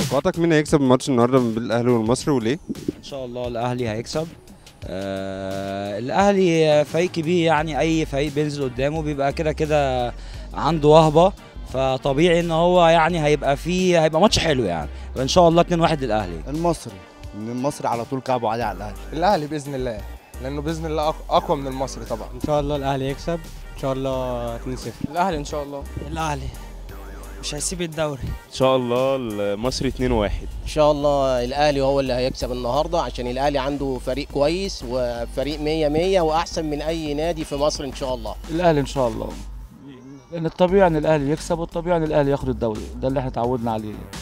توقعاتك مين هيكسب الماتش النهارده بين الاهلي والمصري وليه؟ ان شاء الله الاهلي هيكسب آه الاهلي فريق كبير يعني اي فريق بينزل قدامه بيبقى كده كده عنده وهبه فطبيعي ان هو يعني هيبقى فيه هيبقى ماتش حلو يعني وان شاء الله 2-1 للاهلي المصري ان المصري على طول كعبه عالي على الاهلي الاهلي باذن الله لانه باذن الله أق- اقوى من المصري طبعا ان شاء الله الاهلي يكسب ان شاء الله 2-0 الاهلي ان شاء الله الاهلي مش هيسيب الدوري ان شاء الله المصري 2-1 ان شاء الله الاهلي هو اللي هيكسب النهارده عشان الاهلي عنده فريق كويس وفريق 100 100 واحسن من اي نادي في مصر ان شاء الله الاهلي ان شاء الله لان الطبيعي ان الاهلي يكسب والطبيعي ان الاهلي ياخد الدوري ده اللي احنا اتعودنا عليه